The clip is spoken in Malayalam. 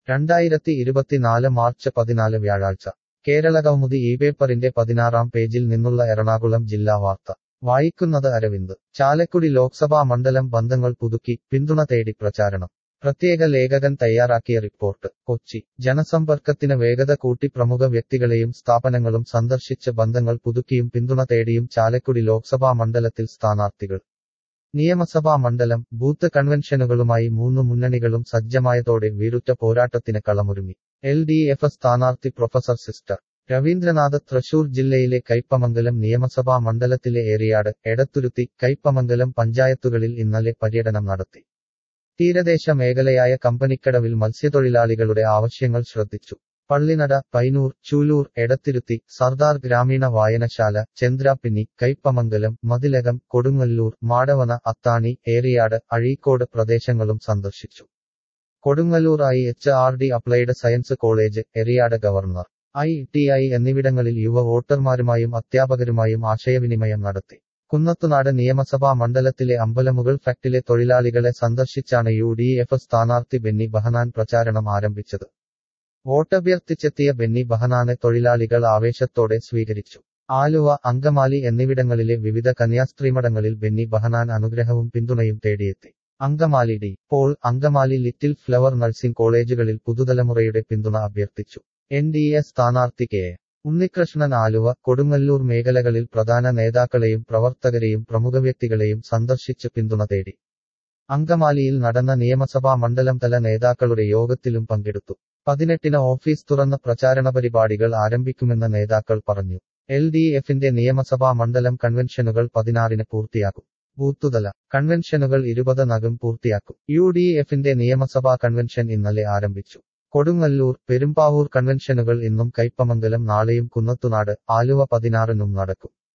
രണ്ടായിരത്തി ഇരുപത്തിനാല് മാർച്ച് പതിനാല് വ്യാഴാഴ്ച കേരളകൗമുദി ഈ പേപ്പറിന്റെ പതിനാറാം പേജിൽ നിന്നുള്ള എറണാകുളം ജില്ലാ വാർത്ത വായിക്കുന്നത് അരവിന്ദ് ചാലക്കുടി ലോക്സഭാ മണ്ഡലം ബന്ധങ്ങൾ പുതുക്കി പിന്തുണ തേടി പ്രചാരണം പ്രത്യേക ലേഖകൻ തയ്യാറാക്കിയ റിപ്പോർട്ട് കൊച്ചി ജനസമ്പർക്കത്തിന് വേഗത കൂട്ടി പ്രമുഖ വ്യക്തികളെയും സ്ഥാപനങ്ങളും സന്ദർശിച്ച് ബന്ധങ്ങൾ പുതുക്കിയും പിന്തുണ തേടിയും ചാലക്കുടി ലോക്സഭാ മണ്ഡലത്തിൽ സ്ഥാനാർത്ഥികൾ നിയമസഭാ മണ്ഡലം ബൂത്ത് കൺവെൻഷനുകളുമായി മൂന്നു മുന്നണികളും സജ്ജമായതോടെ വീറുറ്റ പോരാട്ടത്തിന് കളമൊരുങ്ങി എൽ ഡി എഫ് സ്ഥാനാർത്ഥി പ്രൊഫസർ സിസ്റ്റർ രവീന്ദ്രനാഥ് തൃശൂർ ജില്ലയിലെ കയ്പമംഗലം നിയമസഭാ മണ്ഡലത്തിലെ ഏറിയാട് എടത്തുരുത്തി കയ്പമംഗലം പഞ്ചായത്തുകളിൽ ഇന്നലെ പര്യടനം നടത്തി തീരദേശ മേഖലയായ കമ്പനിക്കടവിൽ മത്സ്യത്തൊഴിലാളികളുടെ ആവശ്യങ്ങൾ ശ്രദ്ധിച്ചു പള്ളിനട പൈനൂർ ചൂലൂർ എടത്തിരുത്തി സർദാർ ഗ്രാമീണ വായനശാല ചന്ദ്രാപ്പിന്നി കയ്പമംഗലം മതിലകം കൊടുങ്ങല്ലൂർ മാടവന അത്താണി ഏറിയാട് അഴീക്കോട് പ്രദേശങ്ങളും സന്ദർശിച്ചു Kodungallur I H R D applied science college Eriyad government I T I എന്നിവിടങ്ങളിൽ യുവ വോട്ടർമാരുമായും അധ്യാപകരുമായും ആശയവിനിമയം നടത്തി കുന്നത്തുനാട് നിയമസഭാ മണ്ഡലത്തിലെ അമ്പലമുകൾ ഫാക്ടിലെ തൊഴിലാളികളെ സന്ദർശിച്ചാണ് യു ഡി എഫ് സ്ഥാനാർത്ഥി ബെന്നി ബഹനാൻ പ്രചാരണം ആരംഭിച്ചത് വോട്ടഭ്യർത്ഥിച്ചെത്തിയ ബെന്നി ബഹനാനെ തൊഴിലാളികൾ ആവേശത്തോടെ സ്വീകരിച്ചു ആലുവ അങ്കമാലി എന്നിവിടങ്ങളിലെ വിവിധ കന്യാസ്ത്രീമഠങ്ങളിൽ ബെന്നി ബഹനാൻ അനുഗ്രഹവും പിന്തുണയും തേടിയെത്തി Angamaly De Paul Angamaly little flower nursing കോളേജുകളിൽ പുതുതലമുറയുടെ പിന്തുണ അഭ്യർത്ഥിച്ചു എൻ ഡി എ സ്ഥാനാർത്ഥി കെ എ. ഉണ്ണികൃഷ്ണൻ ആലുവ കൊടുങ്ങല്ലൂർ മേഖലകളിൽ പ്രധാന നേതാക്കളെയും പ്രവർത്തകരെയും പ്രമുഖ വ്യക്തികളെയും സന്ദർശിച്ച് പിന്തുണ തേടി അങ്കമാലിയിൽ നടന്ന നിയമസഭാ മണ്ഡലം തല നേതാക്കളുടെ യോഗത്തിലും പങ്കെടുത്തു പതിനെട്ടിന് ഓഫീസ് തുറന്ന പ്രചാരണ പരിപാടികൾ ആരംഭിക്കുമെന്ന് നേതാക്കൾ പറഞ്ഞു എൽ ഡി എഫിന്റെ നിയമസഭാ മണ്ഡലം കൺവെൻഷനുകൾ പതിനാറിന് പൂർത്തിയാക്കും ബൂത്തുതല കൺവെൻഷനുകൾ ഇരുപതിനകം പൂർത്തിയാക്കും യു ഡി എഫിന്റെ നിയമസഭാ കൺവെൻഷൻ ഇന്നലെ ആരംഭിച്ചു കൊടുങ്ങല്ലൂർ പെരുമ്പാവൂർ കൺവെൻഷനുകൾ ഇന്നും കയ്പമംഗലം നാളെയും കുന്നത്തുനാട് ആലുവ പതിനാറിനും നടക്കും